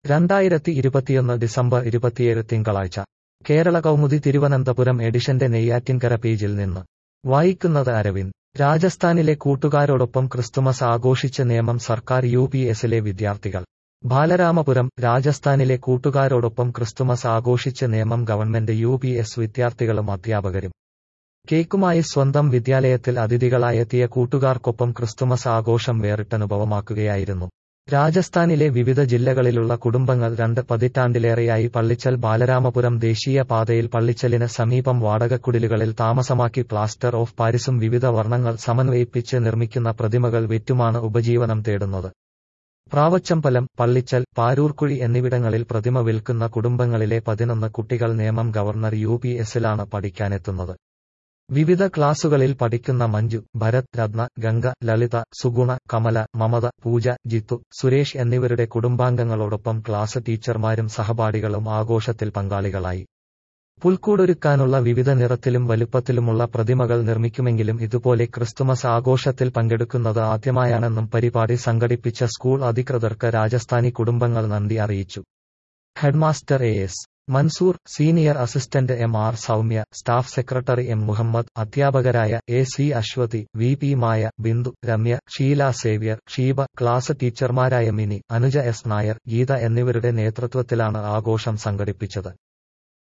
രണ്ടായിരത്തി ഇരുപത്തിയൊന്ന് ഡിസംബർ ഇരുപത്തിയേഴ് തിങ്കളാഴ്ച കേരള കൗമുദി തിരുവനന്തപുരം എഡിഷന്റെ നെയ്യാറ്റിൻകര പേജിൽ നിന്ന് വായിക്കുന്നത് അരവിന്ദ് രാജസ്ഥാനിലെ കൂട്ടുകാരോടൊപ്പം ക്രിസ്തുമസ് ആഘോഷിച്ച നിയമം സർക്കാർ യു പി എസിലെ വിദ്യാർത്ഥികൾ ബാലരാമപുരം രാജസ്ഥാനിലെ കൂട്ടുകാരോടൊപ്പം ക്രിസ്തുമസ് ആഘോഷിച്ച നിയമം ഗവൺമെന്റ് യു പി എസ് വിദ്യാർത്ഥികളും അധ്യാപകരും കേക്കുമായി സ്വന്തം വിദ്യാലയത്തിൽ അതിഥികളായെത്തിയ കൂട്ടുകാർക്കൊപ്പം ക്രിസ്തുമസ് ആഘോഷം വേറിട്ടനുഭവമാക്കുകയായിരുന്നു രാജസ്ഥാനിലെ വിവിധ ജില്ലകളിലുള്ള കുടുംബങ്ങൾ രണ്ട് പതിറ്റാണ്ടിലേറെയായി പള്ളിച്ചൽ ബാലരാമപുരം ദേശീയ പാതയിൽ പള്ളിച്ചലിന് സമീപം വാടകക്കുടിലുകളിൽ താമസമാക്കി പ്ലാസ്റ്റർ ഓഫ് പാരിസും വിവിധ വർണ്ണങ്ങൾ സമന്വയിപ്പിച്ച് നിർമ്മിക്കുന്ന പ്രതിമകൾ വിറ്റുമാണ് ഉപജീവനം തേടുന്നത് പ്രാവച്ചമ്പലം പള്ളിച്ചൽ പാരൂർക്കുഴി എന്നിവിടങ്ങളിൽ പ്രതിമ വിൽക്കുന്ന കുടുംബങ്ങളിലെ പതിനൊന്ന് കുട്ടികൾ നേമം ഗവർണർ യു പി എസിലാണ് പഠിക്കാനെത്തുന്നത് വിവിധ ക്ലാസുകളിൽ പഠിക്കുന്ന മഞ്ജു ഭരത് രത്ന ഗംഗ ലളിത സുഗുണ കമല മമത പൂജ ജിത്തു സുരേഷ് എന്നിവരുടെ കുടുംബാംഗങ്ങളോടൊപ്പം ക്ലാസ് ടീച്ചർമാരും സഹപാഠികളും ആഘോഷത്തിൽ പങ്കാളികളായി പുൽക്കൂടൊരുക്കാനുള്ള വിവിധ നിറത്തിലും വലുപ്പത്തിലുമുള്ള പ്രതിമകൾ നിർമ്മിക്കുമെങ്കിലും ഇതുപോലെ ക്രിസ്തുമസ് ആഘോഷത്തിൽ പങ്കെടുക്കുന്നത് ആദ്യമായാണെന്നും പരിപാടി സംഘടിപ്പിച്ച സ്കൂൾ അധികൃതർക്ക് രാജസ്ഥാനി കുടുംബങ്ങൾ നന്ദി അറിയിച്ചു headmaster A S Mansoor senior assistant M R Soumya staff secretary M Muhammad അധ്യാപകരായ A C Ashwathi V P Maya Bindu Ramya Sheela Xavier Sheeba class ടീച്ചർമാരായ മിനി അനുജ എസ് നായർ ഗീത എന്നിവരുടെ നേതൃത്വത്തിലാണ് ആഘോഷം സംഘടിപ്പിച്ചത്